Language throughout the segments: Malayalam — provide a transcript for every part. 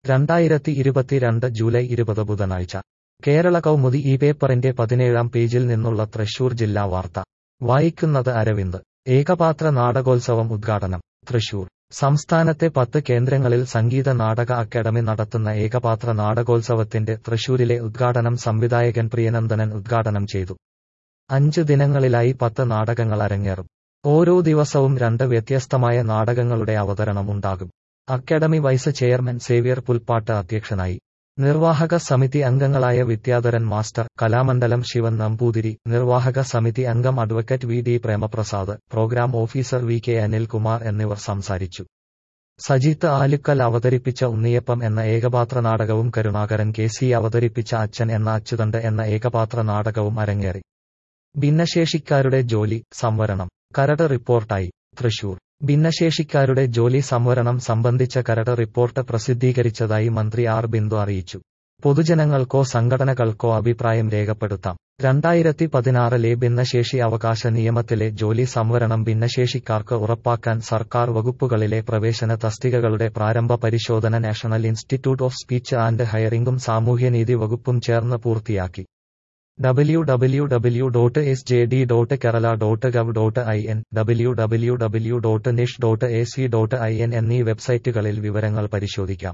രണ്ടായിരത്തി ഇരുപത്തിരണ്ട് ജൂലൈ ഇരുപത് ബുധനാഴ്ച കേരള കൗമുദി ഈ പേപ്പറിന്റെ പതിനേഴാം പേജിൽ നിന്നുള്ള തൃശൂർ ജില്ലാ വാർത്ത വായിക്കുന്നത് അരവിന്ദ് ഏകപാത്ര നാടകോത്സവം ഉദ്ഘാടനം തൃശൂർ സംസ്ഥാനത്തെ പത്ത് കേന്ദ്രങ്ങളിൽ സംഗീത നാടക അക്കാദമി നടത്തുന്ന ഏകപാത്ര നാടകോത്സവത്തിന്റെ തൃശൂരിലെ ഉദ്ഘാടനം സംവിധായകൻ പ്രിയനന്ദനൻ ഉദ്ഘാടനം ചെയ്തു അഞ്ച് ദിനങ്ങളിലായി പത്ത് നാടകങ്ങൾ അരങ്ങേറും ഓരോ ദിവസവും രണ്ട് വ്യത്യസ്തമായ നാടകങ്ങളുടെ അവതരണം ഉണ്ടാകും academy vice chairman Xavier Pulpattu അധ്യക്ഷനായി നിർവാഹക സമിതി അംഗങ്ങളായ വിദ്യാധരൻ മാസ്റ്റർ കലാമണ്ഡലം ശിവൻ നമ്പൂതിരി നിർവാഹക സമിതി അംഗം advocate V D Premaprasad programme officer V K Anilkumar എന്നിവർ സംസാരിച്ചു സജിത്ത് ആലുക്കൽ അവതരിപ്പിച്ച ഉണ്ണിയപ്പം എന്ന ഏകപാത്ര നാടകവും കരുണാകരൻ കെ സി അവതരിപ്പിച്ച അച്ഛൻ എന്ന അച്ചുതണ്ട് എന്ന ഏകപാത്ര നാടകവും അരങ്ങേറി ഭിന്നശേഷിക്കാരുടെ ജോലി സംവരണം കരട് റിപ്പോർട്ടായി തൃശൂർ ഭിന്നശേഷിക്കാരുടെ ജോലി സംവരണം സംബന്ധിച്ച കരട് റിപ്പോർട്ട് പ്രസിദ്ധീകരിച്ചതായി മന്ത്രി ആർ ബിന്ദു അറിയിച്ചു പൊതുജനങ്ങൾക്കോ സംഘടനകൾക്കോ അഭിപ്രായം രേഖപ്പെടുത്താം രണ്ടായിരത്തി പതിനാറിലെ ഭിന്നശേഷി അവകാശ നിയമത്തിലെ ജോലി സംവരണം ഭിന്നശേഷിക്കാർക്ക് ഉറപ്പാക്കാൻ സർക്കാർ വകുപ്പുകളിലെ പ്രവേശന തസ്തികകളുടെ പ്രാരംഭ പരിശോധന national institute of speech and ഹയറിംഗും സാമൂഹ്യനീതി വകുപ്പും ചേർന്ന് പൂർത്തിയാക്കി W W W dot S J D dot Kerala dot gov dot I N W W W dot NISH dot A C dot I N എന്നീ വെബ്സൈറ്റുകളിൽ വിവരങ്ങൾ പരിശോധിക്കാം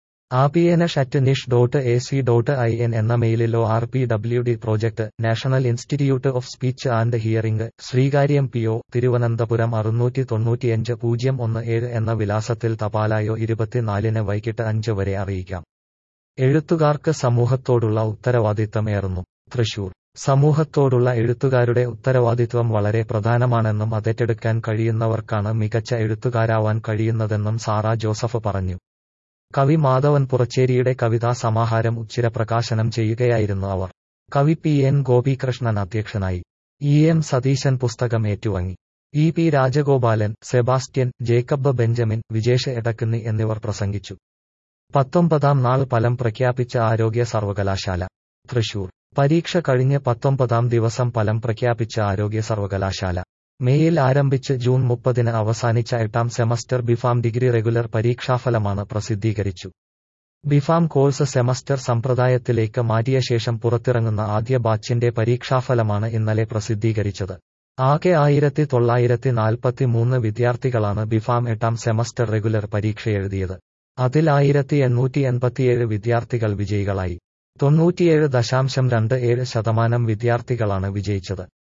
ആപിഎനഷ് at NISH dot A C dot I N എന്ന മെയിലിലോ R P W D project national institute of speech and hearing Sreekaryam P O Thiruvananthapuram അറുന്നൂറ്റി തൊണ്ണൂറ്റിയഞ്ച് പൂജ്യം ഒന്ന് ഏഴ് എന്ന വിലാസത്തിൽ തപാലായോ ഇരുപത്തിനാലിന് വൈകിട്ട് അഞ്ച് വരെ അറിയിക്കാം എഴുത്തുകാർക്ക് സമൂഹത്തോടുള്ള ഉത്തരവാദിത്തം ഏറുന്നു തൃശൂർ സമൂഹത്തോടുള്ള എഴുത്തുകാരുടെ ഉത്തരവാദിത്വം വളരെ പ്രധാനമാണെന്നും അതേറ്റെടുക്കാൻ കഴിയുന്നവർക്കാണ് മികച്ച എഴുത്തുകാരാവാൻ കഴിയുന്നതെന്നും സാറ ജോസഫ് പറഞ്ഞു കവി മാധവൻ പുറച്ചേരിയുടെ കവിതാ സമാഹാരം ഉച്ചിര പ്രകാശനം ചെയ്യുകയായിരുന്നു അവർ കവി പി എൻ ഗോപികൃഷ്ണൻ അധ്യക്ഷനായി ഇ എം സതീശൻ പുസ്തകം ഏറ്റുവാങ്ങി E P Rajagopalan Sebastian Jacob Benjamin Vijesh Edakkunni എന്നിവർ പ്രസംഗിച്ചു പത്തൊമ്പതാം നാൾ ഫലം പ്രഖ്യാപിച്ച ആരോഗ്യ സർവകലാശാല തൃശൂർ പരീക്ഷ കഴിഞ്ഞ് പത്തൊമ്പതാം ദിവസം ഫലം പ്രഖ്യാപിച്ച ആരോഗ്യ സർവകലാശാല മേയിൽ ആരംഭിച്ച് ജൂൺ മുപ്പതിന് അവസാനിച്ച എട്ടാം സെമസ്റ്റർ ബിഫാം ഡിഗ്രി റെഗുലർ പരീക്ഷാഫലമാണ് പ്രസിദ്ധീകരിച്ചു ബിഫാം കോഴ്സ് സെമസ്റ്റർ സമ്പ്രദായത്തിലേക്ക് മാറ്റിയ ശേഷം പുറത്തിറങ്ങുന്ന ആദ്യ ബാച്ചിന്റെ പരീക്ഷാഫലമാണ് ഇന്നലെ പ്രസിദ്ധീകരിച്ചത് ആകെ ആയിരത്തി തൊള്ളായിരത്തി നാൽപ്പത്തി മൂന്ന് വിദ്യാർത്ഥികളാണ് ബിഫാം എട്ടാം സെമസ്റ്റർ റെഗുലർ പരീക്ഷ എഴുതിയത് അതിൽ ആയിരത്തി എണ്ണൂറ്റി എൺപത്തിയേഴ് വിദ്യാർത്ഥികൾ വിജയികളായി തൊണ്ണൂറ്റിയേഴ് ദശാംശം രണ്ട് ഏഴ് ശതമാനം വിദ്യാർത്ഥികളാണ് വിജയിച്ചത്